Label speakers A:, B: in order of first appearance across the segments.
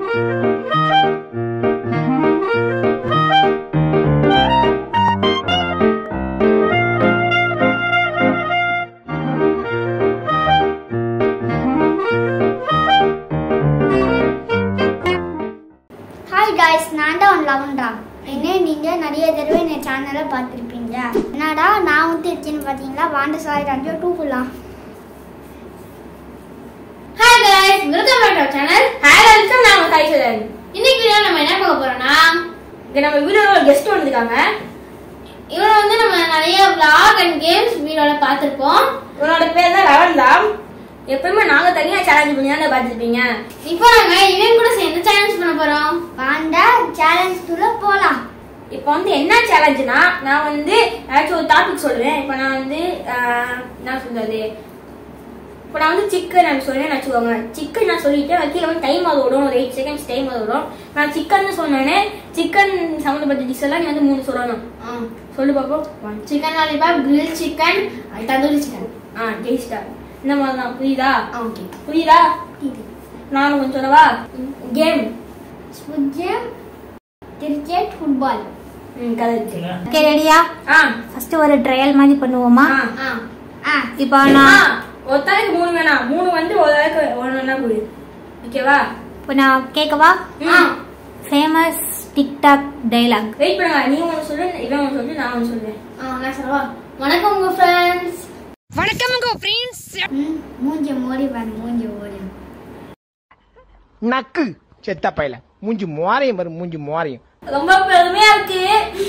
A: Hi guys நான் தான் லவன்டா என்ன நீங்கள் நிறைய தடவை என் சேனலை பார்த்துருப்பீங்க என்னடா நான் வந்து இருக்கேன்னு பார்த்தீங்களா வாண்ட சாய் ரஞ்சோ டூ ஃபுல்லா
B: hi guys welcome back to channel hi welcome நான் உங்க கைசலன் இன்னைக்கு வீடியோ நம்ம என்ன பார்க்க போறோம்னா இங்க நம்ம வீடியோல கெஸ்ட் வந்திருக்காங்க இவரை வந்து நம்ம நிறைய vlog அண்ட் கேம்ஸ் வீடியோல பார்த்திருப்போம் இவரோட பேர் தான் ரவன் தான் எப்பவுமே நாங்க தனியா சேலஞ்ச் பண்ணி தான் பார்த்துருப்பீங்க இப்போ நாங்க இவன் கூட சேர்ந்து சேலஞ்ச் பண்ண போறோம்
A: வாண்டா சேலஞ்ச் டூல போகலாம்
B: இப்போ வந்து என்ன சேலஞ்சுனா நான் வந்து ஏதாச்சும் ஒரு டாபிக் சொல்றேன் இப்போ நான் வந்து ஆஹ், என்ன சொல்றது இப்போ நான் வந்து சிக்கன் நான் சொல்றேன் வச்சுக்கோங்க சிக்கன் நான் சொல்லிட்டேன் கீழே வந்து டைம் அது விடும் ஒரு எயிட் செகண்ட்ஸ் டைம் அது விடும் நான் சிக்கன் சொன்னேனே சிக்கன் சம்மந்தப்பட்ட டிஷ் எல்லாம் நீ வந்து மூணு சொல்லணும் சொல்லு பாப்போம்
C: chicken lollipop grill chicken tandoori chicken
B: ஆ டேஸ்டா இந்த மாதிரி தான் புரியுதா
C: ஓகே
B: புரியுதா நானும் கொஞ்சம் சொல்லவா கேம்
A: ஸ்புஜம் கிரிக்கெட் ஃபுட்பால்
B: ம் கதை
D: ஓகே ரெடியா
B: ஆ
D: ஃபர்ஸ்ட் ஒரு ட்ரையல் மாதிரி பண்ணுவோமா
B: ஆ
C: ஆ
A: ஆ
D: இப்போ
B: ஆ,
D: நான்
B: ஒருத்தருக்கு மூணு வேணாம் மூணு வந்து ஒரு ஆளுக்கு ஒன்று வேணா கொடு ஓகேவா
D: இப்போ நான் கேட்கவா
B: ம்.
D: ஃபேமஸ் டிக்டாக் டைலாக்
B: வெயிட் பண்ணுங்க நீ ஒன்று சொல்லு இவன் ஒன்று சொல்லு நான் ஒன்று சொல்றேன்
C: ஆ நான் சொல்லவா வணக்கம் உங்க ஃப்ரெண்ட்ஸ்
A: ம் மூஞ்சி மோடி பாரு மூஞ்சி ஓடி
E: நக்கு செத்த பையல மூஞ்சி மோரையும் பாரு மூஞ்சி மோரையும்
B: ரொம்ப பெருமையா இருக்கு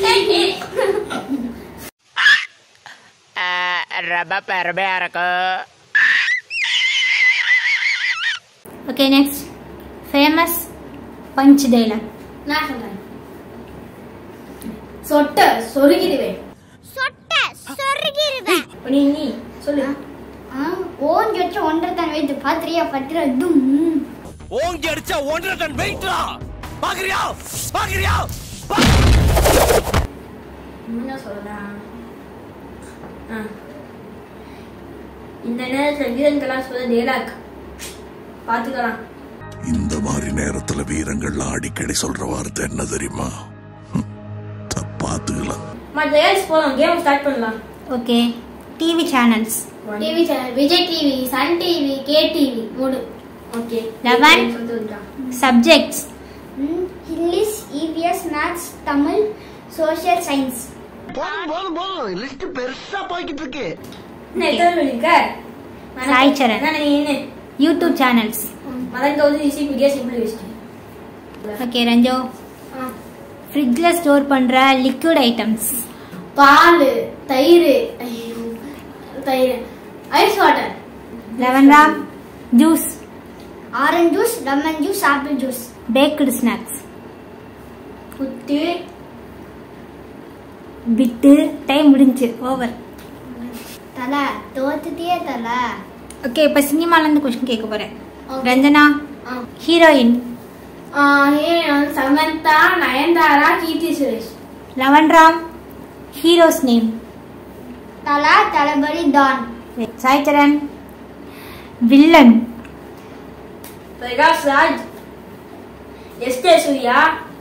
E: ரொம்ப பெருமையா இருக்கு
D: okay next famous punch dialogue
C: நான் சொல்றேன் சொட்ட சொருகிடுவேன்
A: சொட்ட சொருகிருவேன்
B: இப்ப நீ நீ சொல்லு
A: ஆ ஓன் வச்சு ஒன்றரை தான் வைத்து பாத்திரியா பத்திர தும்
F: ஓங்கி அடிச்சா ஒன்றரை டன் வெயிட்ரா பாக்குறியா பாக்குறியா
B: என்ன சொல்லலாம் ஆ. இந்த நேரத்துல வீரன்கெல்லாம் சொல்ல டேலாக் பாத்துக்கலாம்
G: இந்த மாதிரி நேரத்துல வீரங்கள்லாம் அடிக்கடி சொல்ற வார்த்தை என்ன தெரியுமா ஹம், பாத்துக்கலாம்
B: மற்ற ஏல்ஸ் போலாம் கேம் ஸ்டார்ட் பண்ணலாம்
D: okay TV channels
C: TV channel Vijay TV Sun TV K TV மூணு
B: ஓகே
D: லெவன்.
B: சொல்லிட்டு வந்துட்டான்.
D: Subjects
A: hmm English EVS maths Tamil social science
E: போதும் போதும் போதும் லிஸ்ட் பெருசா போய்கிட்டு இருக்கு
B: என்ன எத்தனை சொல்லிருக்க
D: சாய் சரண்.
B: நான் நீ என்ன
D: யூடியூப் சேனல்ஸ்
B: மதன் கவுதி easy media simple waste
D: okay Ranjo ஃப்ரிட்ஜில் ஸ்டோர் பண்ணுற லிக்விட் ஐட்டம்ஸ்
C: பால் தயிர் ஐயோ, தயிர் ஐஸ் வாட்டர்
D: லெவன்ரா juice
A: orange juice lemon juice apple juice
D: baked snacks
B: புட்டு
D: பிட்டு டைம் முடிஞ்சு ஓவர்
A: தலை தோத்துட்டியே தலை
D: ஓகே இப்போ சினிமாலேருந்து கொஸ்டின் கேட்க போகிறேன்
C: Okay.
D: ரஞ்சனா
C: ஆ.
D: ஹீரோயின்
C: சமந்தா நயன்தாரா கீர்த்தி சுரேஷ்
D: லெவன்ராம் heroes name
A: Thala Thalapathy Don
D: Saicharan villain
B: Prakash Raj எஸ்டே சூர்யா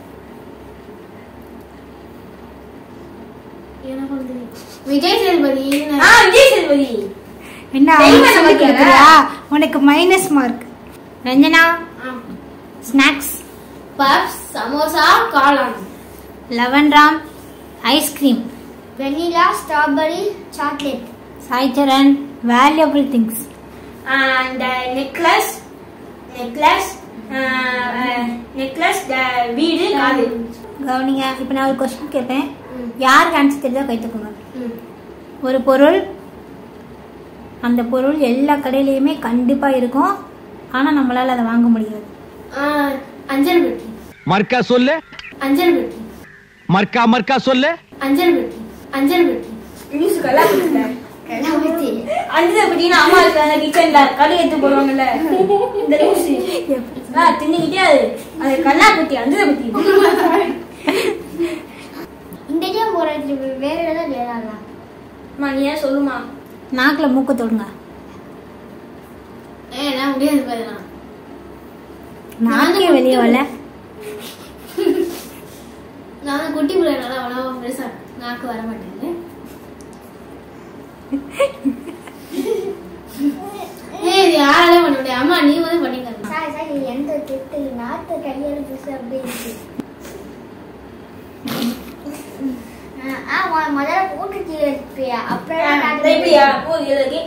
C: விஜய் சேதுபதி
B: ஆ விஜய் சேதுபதி
D: என்ன
B: தெரியுமா
D: அவனுக்கு சொல்லி
B: நமக்கு
D: கொடுக்குறியா உனக்கு minus mark Ranjana snacks
C: puffs samosa காளான்
D: லெவன்ராம் ice cream
A: vanilla strawberry chocolate
D: Saicharan valuable things
B: and uh, necklace necklace necklace வீடு காது
D: கவனிங்க இப்போ நான் ஒரு கொஸ்டின் கேட்பேன் யாருக்கு ஆன்சர் தெரிஞ்சா கை தூக்குங்க ஒரு பொருள் அந்த பொருள் எல்லா கடையிலையுமே கண்டிப்பாக இருக்கும் ஆனால் நம்மளால் அதை வாங்க முடியாது
C: அஞ்சல் பெட்டி
F: மர்க்கா சொல்லு
C: அஞ்சல் பெட்டி
F: மர்க்கா மர்க்கா சொல்லு
C: அஞ்சல் பெட்டி அஞ்சல் பெட்டி
B: நியூஸ் கல்லா
A: கலாவதி
B: அஞ்சு பத்தினா அம்மா இருக்காங்க கிச்சன்ல கடை எடுத்து போடுவாங்கல்ல இந்த நியூஸ் தின்னுக்கிட்டே அது அது கல்லா பத்தி அஞ்சு பத்தி
A: இந்த கேம் போறது வேற ஏதாவது விளையாடலாம்
B: அம்மா நீ ஏன் சொல்லுமா
D: நாக்கில் மூக்க தொடுங்க
C: ஏ நான் முடியாது பாருங்க
D: நாக்கே வெளியே வரல
C: நான் வந்து குட்டி பிள்ளைனால அவ்வளோ பெருசா நாக்கு வர மாட்டேங்குது ஏய் இது யாராலே பண்ண முடியாது அம்மா நீ வந்து பண்ணிக்கலாம்
A: சார் சார் இது எந்த திட்டு நாட்டு கையெழுத்து அப்படி இருக்கு ஆ, ஆ மொ- முதல்ல போட்டுட்டு இருப்பியா அப்புறம் நான்
B: இப்படியா போது எழுதி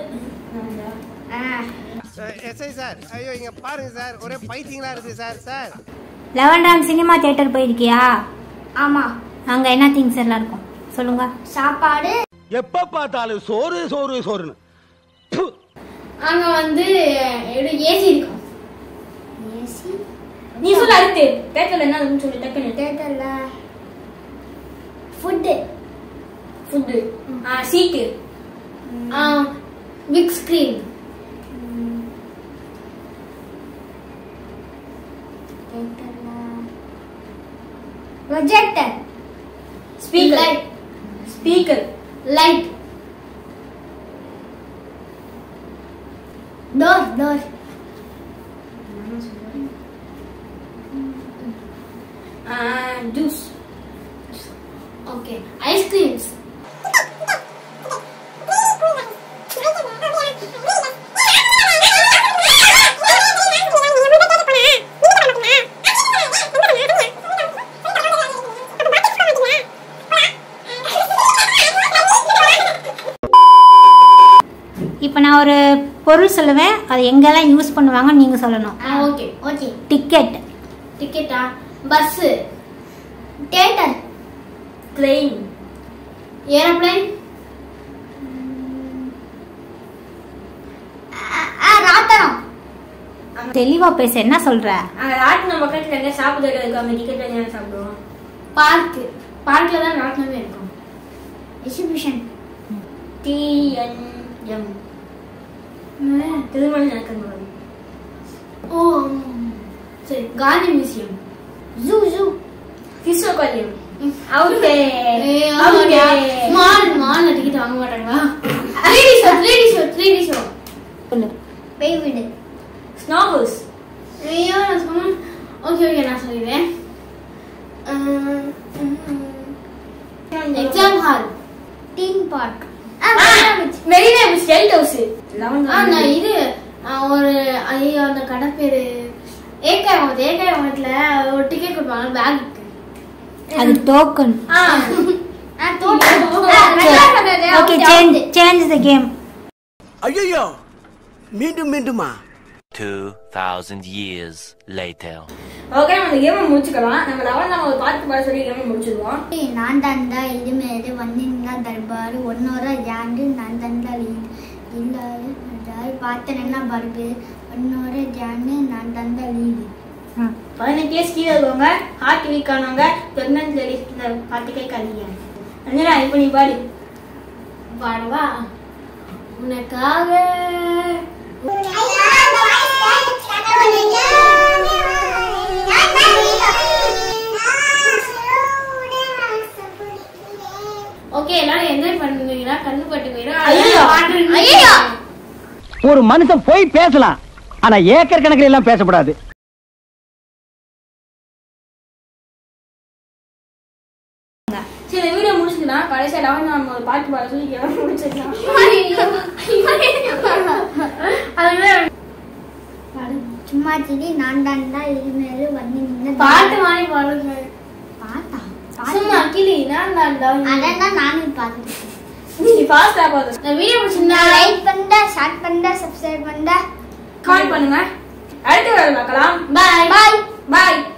A: ஆ
H: எஸ்ஐ சார் ஐயோ இங்க பாருங்க சார் ஒரே பைத்தியங்களா இருக்கு sir sir
D: eleven Ram cinema theatre போயிருக்கியா
A: ஆமா
D: அங்க என்ன திங்ஸ் எல்லாம் இருக்கும் சொல்லுங்க
A: சாப்பாடு
F: எப்ப பார்த்தாலும் சோறு சோறு சோறுன்னு ப்பு.
C: அங்க வந்து ஏசி இருக்கும்
A: ஏசி
B: நீ சொல்ல அடுத்து தேட்டர்ல என்ன இருக்குன்னு சொல்லு டக்குன்னு
A: தேட்டர்ல food
B: food ah seat
C: big screen
A: தேட்டர்ல projector
B: speaker speaker
C: light
A: door door
B: juice
C: okay ice creams
D: இப்போ நான் ஒரு பொருள் சொல்லுவேன் அது எங்கெல்லாம் யூஸ் பண்ணுவாங்கன்னு நீங்க சொல்லணும்
C: ஆ ஓகே
A: ஓகே
D: டிக்கெட்
C: டிக்கெட்டா பஸ்ஸு
A: தேட்டர்
B: பிளெயின்
C: ஏரோப்ளேன்
A: ராட்டனம்
D: தெளிவா பேச என்ன சொல்ற
B: அங்க ராட்டினம் பக்கத்துல எங்க சாப்பிட்டு இருக்கு அங்க டிக்கெட் வாங்கி சாப்பிடுவோம்
C: பார்க்கு பார்க்கில் தான் ராட்டினமே இருக்கும்
A: எக்ஸிபிஷன்
B: டிஎன்எம் திருமணம் நடக்கிறது
C: ஓ சரி காந்தி மியூசியம்
A: ஜூ ஜூ
B: கிறிஸ்டோகாரியம் அவுட்டே
C: மால் மால் டிக்கெட் வாங்க மாட்டாங்களா three D show three D show three D show
D: சொல்லு
A: பேய் வீடு
B: ஸ்னோ ஹவுஸ்
C: ஐயோ நான் சொன்னேன் ஓகே ஓகே நான் சொல்லிடுறேன் exam hall
A: theme park
B: Marina beach டெல்ட் ஹவுஸ்
C: ஆ நான் இது ஆ, ஒரு ஐயோ அந்த கடை பேரு ஏகாய் வாங்க ஏகாய் வாங்கத்துல ஒரு டிக்கெட் கொடுப்பாங்க பேகுக்கு
D: அது டோக்கன்
B: ஆ
D: okay change change the game
F: ஐயோ மீண்டும் மீண்டுமா
I: 2000 years later.
B: ஓகே நம்ம இந்த கேமை முடிச்சுக்கலாம் நம்ம லெவன் நம்ம ஒரு பாட்டு பாட சொல்லி கேமை முடிச்சிருவோம்
A: நான் தந்தா இது மேலே வந்திருந்தா தர்பாரு ஒன்னோரா ஜாண்டு நான் தந்தா லீட் இல்லாது அதாவது பார்த்தேன் என்ன பருப்பு ஒன்னோர ஜாண்டு நான் தந்தா லீடு
B: பதினெட்டு இயர்ஸ் கீழே இருக்கவங்க ஹார்ட் வீக் ஆனவங்க பிரெக்னன்ட் லேடிஸ் இந்த பாட்டு கேட்காதீங்க அஞ்சனா இப்போ நீ பாடு
C: பாடவா உனக்காக ஓகே எல்லாரும் என்ஜாய் பண்ணுவீங்களா கண்ணு பட்டு
B: ஐயோ.
C: போயிடும்
E: ஒரு மனுஷன் போய் பேசலாம் ஆனா ஏக்கர் கணக்கில் எல்லாம் பேசக்கூடாது
B: சரி இந்த வீடியோ முடிச்சுக்கலாம் கடைசியாக லெவன் நம்ம ஒரு பாட்டு பாட சொல்லி கேமை முடிச்சிருக்கலாம்
A: சும்மா சிடி நான் தாண்டா இது மேலே வந்து நின்று
C: பாட்டு மாதிரி பாடுங்க
A: பாட்டா
C: சும்மா கிளி நான் தான்
A: அதான் தான் நானும் பார்த்துருக்கேன்
B: நீ ஃபாஸ்ட்டாக பாடு
C: இந்த வீடியோ பிடிச்சிருந்தா
A: லைக் பண்ணுடா ஷேர் பண்ணுடா சப்ஸ்கிரைப் பண்ணுடா
B: கால் பண்ணுங்க அடுத்த வேலை பார்க்கலாம்
C: பாய்
A: பாய்
B: பாய்